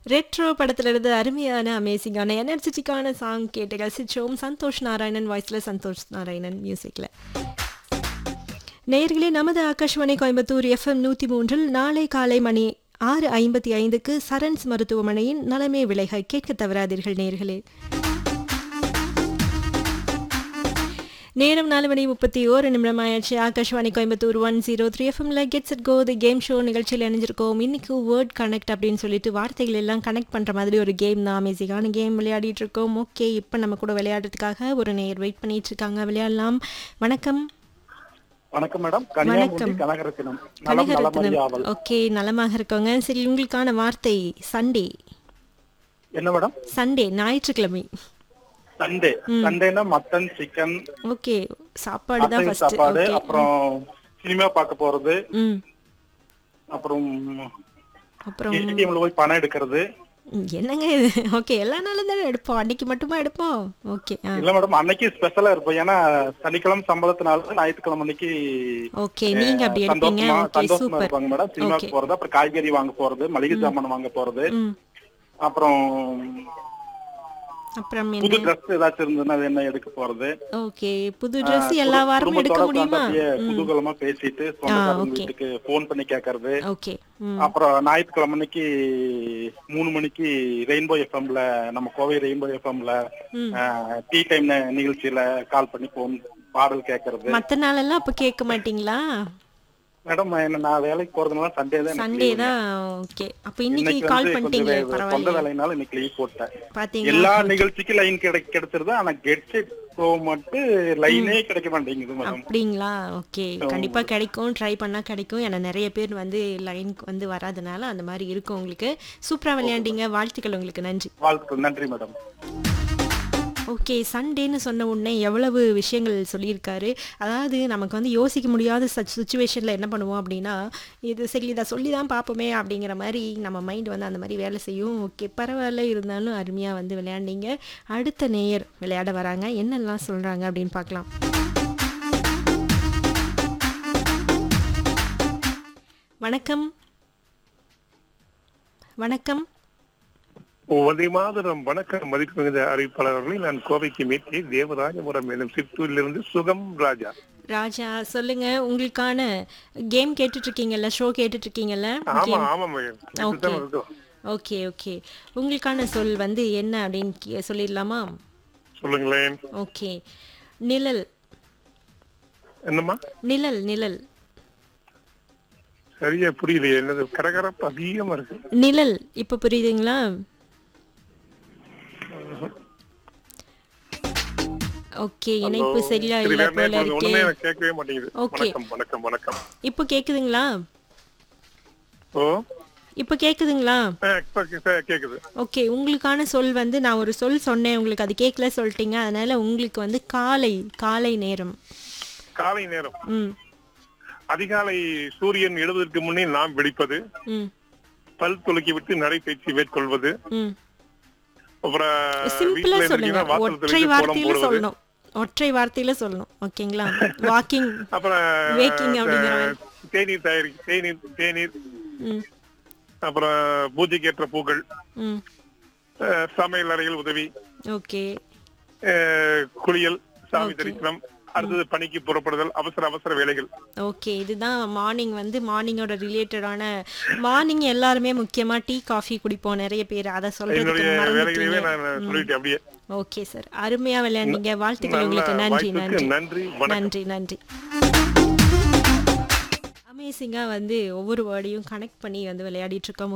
Retro படத்துல இருந்து அருமையான அமேசிங்கான எனர்ஜெட்டிக்கான சாங் கேட்டு ரசிச்சோம் சந்தோஷ் நாராயணன் வாய்ஸ்ல சந்தோஷ் நாராயணன் மியூசிக்ல நேயர்களே நமது ஆகாஷ்வாணி கோயம்புத்தூர் எஃப்எம் நூற்றி மூன்றில் நாளை காலை மணி ஆறு ஐம்பத்தி ஐந்துக்கு சரண்ஸ் மருத்துவமனையின் நலமே விளைக கேட்க தவறாதீர்கள் நேயர்களே நேரம் நாலு மணி முப்பத்தி ஓரு நிமிடம் ஆயிடுச்சு Akashvani Coimbatore one zero three எஃப்எம்ல gets it go the game show நிகழ்ச்சியில் இணைஞ்சிருக்கோம் இன்னைக்கு வேர்ட் கனெக்ட் அப்படின்னு சொல்லிட்டு வார்த்தைகள் எல்லாம் கனெக்ட் பண்ணுற மாதிரி ஒரு கேம் தான் அமேசிங்கான கேம் விளையாடிட்டு இருக்கோம் ஓகே இப்போ நம்ம கூட விளையாடுறதுக்காக ஒரு நேர் வெயிட் பண்ணிட்டு இருக்காங்க விளையாடலாம் வணக்கம் வணக்கம் மேடம் கன்னியாகுமரி கனகரத்தினம் நலம் நலமறி ஆவல் ஓகே நலமாக இருக்கோங்க சரி உங்களுக்கான வார்த்தை சண்டே என்ன மேடம் சண்டே ஞாயிற்றுக்கிழமை சண்டே சண்டேனா மட்டன் சிக்கன் ஓகே சாப்பாடு தான் அசைவ ஃபர்ஸ்ட் சாப்பாடு ஓகே அப்புறம் சினிமா பார்க்க போறது ம் அப்புறம் அப்புறம் ஏடிஎம்ல போய் பணம் எடுக்கிறது ம், என்னங்க இது ஓகே எல்லா நாளும் தானே எடுப்போம் அன்னைக்கு மட்டுமா எடுப்போம் ஓகே ஆ இல்ல மேடம் அன்னைக்கு ஸ்பெஷலா இருப்போம் ஏன்னா சனிக்கிழமை சம்பளத்தினால ஞாயிற்றுக்கிழமை அன்னைக்கு ஓகே நீங்க அப்படி எடுப்பீங்க சந்தோஷமா ஓகே சந்தோஷமா சூப்பர் இருப்பாங்க மேடம் சினிமாக்கு போறது அப்புறம் காய்கறி வாங்க போறது மளிகை சாமான் வாங்க போறது ம் அப்புறம் அப்புறம் புது என்ன ட்ரெஸ் ஏதாச்சும் இருந்ததுன்னா அது என்ன எடுக்க போறது ஓகே புது Dress எல்லா வாரமும் எடுக்க குடும்பத்தோட முடியுமா உட்கார்ந்து அப்படியே குதூகலமா பேசிட்டு சொந்தக்காரங்க okay. வீட்டுக்கு போன் பண்ணி கேக்குறது ஓகே ம் அப்புறம் ஞாயிற்றுக்கிழமை அன்னைக்கு மூணு மணிக்கு ரெயின்போ எஃப்எம்ல நம்ம கோவை ரெயின்போ எஃப்எம்ல ம். டீ டைம் நிகழ்ச்சியில கால் பண்ணி போன் பாடல் கேக்குறது மத்த நாளெல்லாம் அப்ப கேட்க மாட்டீங்களா மேடம் என்ன நான் வேலைக்கு போறதுனால சண்டே தான் எனக்கு சண்டே leave. தான் ஓகே அப்ப இன்னைக்கு இன்னைக்கு கால் வந்து பண்ணிட்டீங்க கொஞ்சம் வே- சொந்த பரவாயில்ல வேலைனால இன்னைக்கு லீவ் போட்டேன் பாத்தீங்களா எல்லா நிகழ்ச்சிக்கும் லைன் கிடை கிடைச்சிருது ஆனா கெட் செட் ஷோ மட்டும் லைனே கிடைக்க மாட்டேங்குது மேடம் அப்படிங்களா ஓகே கண்டிப்பா கிடைக்கும் ட்ரை பண்ணா கிடைக்கும் ஏன்னா நிறைய பேர் வந்து லைனுக்கு வந்து வராதனால அந்த மாதிரி இருக்கும் உங்களுக்கு சூப்பரா விளையாண்டீங்க வாழ்த்துக்கள் உங்களுக்கு நன்றி வாழ்த்துக்கள் நன்றி மேடம் ஓகே சண்டேன்னு சொன்ன உடனே எவ்வளவு விஷயங்கள் சொல்லியிருக்காரு அதாவது நமக்கு வந்து யோசிக்க முடியாத சச் சுச்சுவேஷனில் என்ன பண்ணுவோம் அப்படின்னா இது சரி இதை சொல்லி தான் பார்ப்போமே அப்படிங்கிற மாதிரி நம்ம மைண்ட் வந்து அந்த மாதிரி வேலை செய்யும் ஓகே பரவாயில்ல இருந்தாலும் அருமையாக வந்து விளையாண்டீங்க அடுத்த நேயர் விளையாட வராங்க என்னெல்லாம் சொல்கிறாங்க அப்படின்னு பார்க்கலாம் வணக்கம் வணக்கம் உதய மாதரம் வணக்கம் மதிப்பு மிகுந்த அறிவிப்பாளர்களை நான் கோவைக்கு மீட்டி தேவராஜபுரம் எனும் சித்தூரிலிருந்து சுகம் ராஜா ராஜா சொல்லுங்க உங்களுக்கான கேம் கேட்டுட்டு இருக்கீங்கல்ல ஷோ கேட்டுட்டு இருக்கீங்கல்ல ஆமா ஆமா மகன் இப்படித்தான் இருக்கும் ஓகே ஓகே உங்களுக்கான சொல் வந்து என்ன அப்படின்னு கே- சொல்லிடலாமா சொல்லுங்களேன் ஓகே நிழல் என்னம்மா நிழல் நிழல் சரியா புரியலையே என்னது கரகரப்பு அதிகமா இருக்கு நிழல் இப்ப புரியுதுங்களா ஓகே இணைப்பு சரியா சரி, இல்ல வேற போல நேரம் இருக்கே ஒண்ணுமே எனக்கு கேட்கவே மாட்டேங்குது Okay. வணக்கம் வணக்கம் வணக்கம் இப்போ கேக்குதுங்களா ஓ இப்போ கேக்குதுங்களா ஆ, இப்ப கே- கேக்குது ஓகே உங்களுக்கான சொல் வந்து நான் ஒரு சொல் சொன்னேன் உங்களுக்கு அது கேட்கல சொல்லிட்டீங்க அதனால உங்களுக்கு வந்து காலை காலை நேரம் காலை நேரம் ம் அதிகாலை சூரியன் எழுவதற்கு முன்னே நாம் விழிப்பது ம் பல் துளக்கி விட்டு நடைபயிற்சி மேற்கொள்வது ம் அப்புறம் சிம்பிளா வீட்டுல சொல்லுங்க இருந்தீங்கன்னா வாசல் ஒற்றை தெளித்து கோலம் வார்த்தையில போடுவது சொல்லணும் ஒற்றை வார்த்தையில சொல்லணும் ஓகேங்களா வாக்கிங் அப்புறம் Waking அப்படிங்கிற மாதிரி. தேநீர் தயாரி தேநீர் தேநீர் ம் அப்புறம் பூஜைக்கு ஏற்ற பூக்கள் ம் அஹ், சமையல் அறையில் உதவி ஓகே அஹ், குளியல் சாமி Okay. தரிசனம் அடுத்தது பணிக்கு புறப்படுதல் அவசர அவசர வேலைகள் ஓகே இதுதான் மார்னிங் வந்து மார்னிங்கோட ரிலேட்டடான மார்னிங் எல்லாருமே முக்கியமா டீ காஃபி குடிப்போம் நிறைய பேர் அதை சொல்றதுக்கு என்னுடைய வேலைகளையே மறந்துட்டீங்க நான் சொல்லிட்டேன் அப்படியே ஓகே சார் அருமையா விளையாண்டீங்க வாழ்த்துக்கள் நல்ல உங்களுக்கு நன்றி வாய்ப்புக்கு நன்றி நன்றி வணக்கம் நன்றி நன்றி அமேசிங்காக வந்து ஒவ்வொரு வேர்டையும் கனெக்ட் பண்ணி வந்து விளையாடிட்டு இருக்கோம்